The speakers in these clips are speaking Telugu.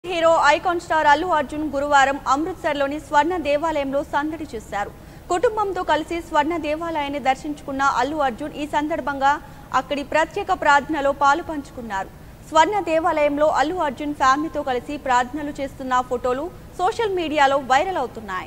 hero icon star Allu Arjun గురువారం అమృత్సర్లోని స్వర్ణ దేవాలయంలో సందడి చేశారు కుటుంబంతో కలిసి స్వర్ణ దేవాలయాన్ని దర్శించుకున్న అల్లు అర్జున్ ఈ సందర్భంగా అక్కడి ప్రత్యేక ప్రార్థనలో పాలు పంచుకున్నారు స్వర్ణ దేవాలయంలో అల్లు అర్జున్ ఫ్యామిలీతో కలిసి ప్రార్థనలు చేస్తున్న ఫోటోలు సోషల్ మీడియాలో వైరల్ అవుతున్నాయి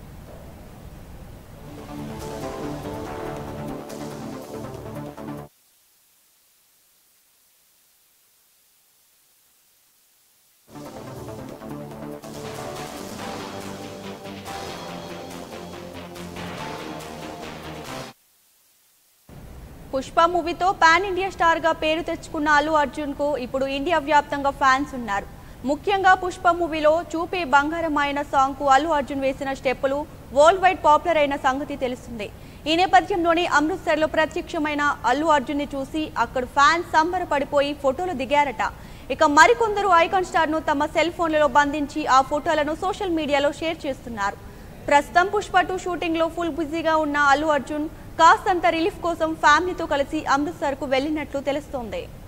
పుష్ప మూవీతో పాన్ ఇండియా స్టార్ గా పేరు తెచ్చుకున్న అల్లు అర్జున్ కు ఇప్పుడు ఇండియా వ్యాప్తంగా ఫ్యాన్స్ ఉన్నారు ముఖ్యంగా పుష్ప మూవీలో చూపే బంగారం అయిన సాంగ్ కు అల్లు అర్జున్ వేసిన స్టెప్పులు వరల్డ్ వైడ్ పాపులర్ అయిన సంగతి తెలుస్తుంది ఈ నేపథ్యంలోనే అమృత్సర్ లో ప్రత్యక్షమైన అల్లు అర్జున్ ని చూసి అక్కడ ఫ్యాన్స్ సంబరపడిపోయి ఫోటోలు దిగారట ఇక మరికొందరు ఐకాన్ స్టార్ ను తమ సెల్ ఫోన్లలో బంధించి ఆ ఫోటోలను సోషల్ మీడియాలో షేర్ చేస్తున్నారు ప్రస్తుతం పుష్ప టూ షూటింగ్ లో ఫుల్ బిజీగా ఉన్న అల్లు అర్జున్ కాస్తంత రిలీఫ్ కోసం ఫ్యామిలీతో కలిసి అమృత్సర్ కు వెళ్లినట్లు తెలుస్తోంది